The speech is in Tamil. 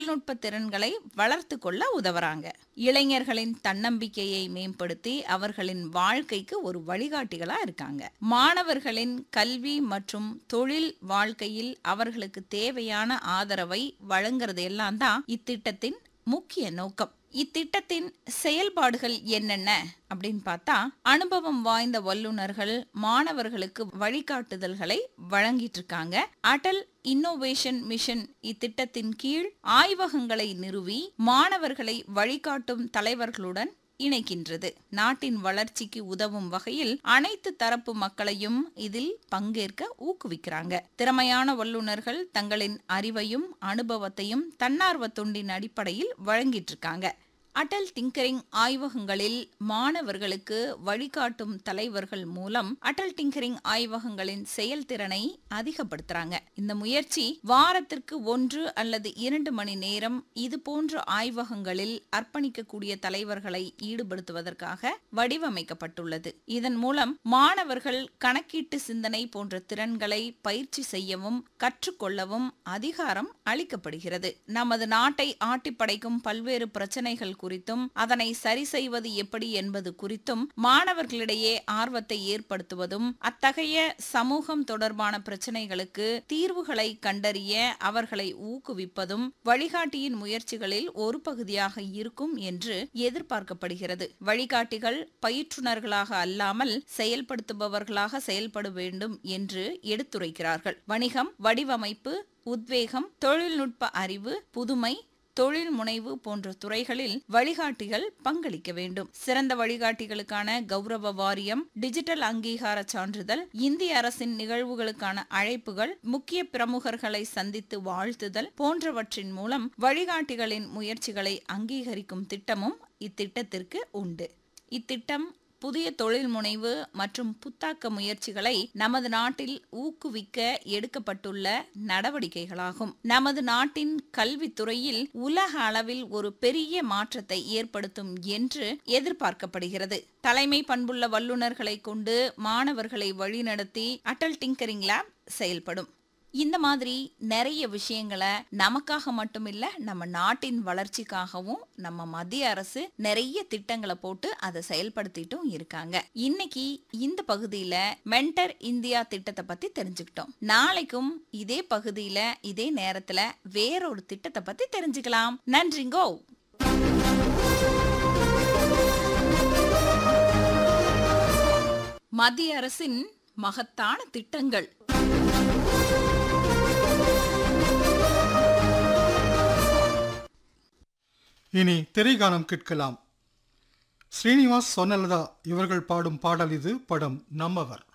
தொழில்நுட்ப திறன்களை வளர்த்து கொள்ள உதவுறாங்க இளைஞர்களின் தன்னம்பிக்கையை மேம்படுத்தி அவர்களின் வாழ்க்கைக்கு ஒரு வழிகாட்டிகளா இருக்காங்க மாணவர்களின் கல்வி மற்றும் தொழில் வாழ்க்கையில் அவர்களுக்கு தேவையான ஆதரவை வழங்குறது எல்லாம் தான் இத்திட்டத்தின் முக்கிய நோக்கம் இத்திட்டத்தின் செயல்பாடுகள் என்னென்ன அப்படின்னு பார்த்தா அனுபவம் வாய்ந்த வல்லுநர்கள் மாணவர்களுக்கு வழிகாட்டுதல்களை வழங்கிட்டு இருக்காங்க அடல் இன்னோவேஷன் மிஷன் இத்திட்டத்தின் கீழ் ஆய்வகங்களை நிறுவி மாணவர்களை வழிகாட்டும் தலைவர்களுடன் இணைக்கின்றது நாட்டின் வளர்ச்சிக்கு உதவும் வகையில் அனைத்து தரப்பு மக்களையும் இதில் பங்கேற்க ஊக்குவிக்கிறாங்க திறமையான வல்லுநர்கள் தங்களின் அறிவையும் அனுபவத்தையும் தன்னார்வ தொண்டின் அடிப்படையில் வழங்கிட்டு இருக்காங்க அடல் டிங்கரிங் ஆய்வகங்களில் மாணவர்களுக்கு வழிகாட்டும் தலைவர்கள் மூலம் அடல் டிங்கரிங் ஆய்வகங்களின் செயல்திறனை அதிகப்படுத்துறாங்க இந்த முயற்சி வாரத்திற்கு ஒன்று அல்லது இரண்டு மணி நேரம் இது போன்ற ஆய்வகங்களில் அர்ப்பணிக்கக்கூடிய தலைவர்களை ஈடுபடுத்துவதற்காக வடிவமைக்கப்பட்டுள்ளது இதன் மூலம் மாணவர்கள் கணக்கீட்டு சிந்தனை போன்ற திறன்களை பயிற்சி செய்யவும் கற்றுக்கொள்ளவும் அதிகாரம் அளிக்கப்படுகிறது நமது நாட்டை ஆட்டிப்படைக்கும் பல்வேறு பிரச்சனைகள் குறித்தும் அதனை சரி செய்வது எப்படி என்பது குறித்தும் மாணவர்களிடையே ஆர்வத்தை ஏற்படுத்துவதும் அத்தகைய சமூகம் தொடர்பான பிரச்சனைகளுக்கு தீர்வுகளை கண்டறிய அவர்களை ஊக்குவிப்பதும் வழிகாட்டியின் முயற்சிகளில் ஒரு பகுதியாக இருக்கும் என்று எதிர்பார்க்கப்படுகிறது வழிகாட்டிகள் பயிற்றுனர்களாக அல்லாமல் செயல்படுத்துபவர்களாக செயல்பட வேண்டும் என்று எடுத்துரைக்கிறார்கள் வணிகம் வடிவமைப்பு உத்வேகம் தொழில்நுட்ப அறிவு புதுமை தொழில் முனைவு போன்ற துறைகளில் வழிகாட்டிகள் பங்களிக்க வேண்டும் சிறந்த வழிகாட்டிகளுக்கான கௌரவ வாரியம் டிஜிட்டல் அங்கீகார சான்றிதழ் இந்திய அரசின் நிகழ்வுகளுக்கான அழைப்புகள் முக்கிய பிரமுகர்களை சந்தித்து வாழ்த்துதல் போன்றவற்றின் மூலம் வழிகாட்டிகளின் முயற்சிகளை அங்கீகரிக்கும் திட்டமும் இத்திட்டத்திற்கு உண்டு இத்திட்டம் புதிய தொழில் முனைவு மற்றும் புத்தாக்க முயற்சிகளை நமது நாட்டில் ஊக்குவிக்க எடுக்கப்பட்டுள்ள நடவடிக்கைகளாகும் நமது நாட்டின் கல்வித்துறையில் உலக அளவில் ஒரு பெரிய மாற்றத்தை ஏற்படுத்தும் என்று எதிர்பார்க்கப்படுகிறது தலைமை பண்புள்ள வல்லுநர்களை கொண்டு மாணவர்களை வழிநடத்தி அடல் டிங்கரிங் லேப் செயல்படும் இந்த மாதிரி நிறைய விஷயங்களை நமக்காக மட்டுமில்ல நம்ம நாட்டின் வளர்ச்சிக்காகவும் நம்ம மத்திய அரசு நிறைய திட்டங்களை போட்டு அதை செயல்படுத்திட்டும் இருக்காங்க இன்னைக்கு இந்த பகுதியில மென்டர் இந்தியா திட்டத்தை பத்தி தெரிஞ்சுக்கிட்டோம் நாளைக்கும் இதே பகுதியில இதே நேரத்துல வேறொரு திட்டத்தை பத்தி தெரிஞ்சுக்கலாம் நன்றிங்கோ மத்திய அரசின் மகத்தான திட்டங்கள் இனி திரைகானம் கேட்கலாம் ஸ்ரீனிவாஸ் சொன்னலதா இவர்கள் பாடும் பாடல் இது படம் நம்மவர்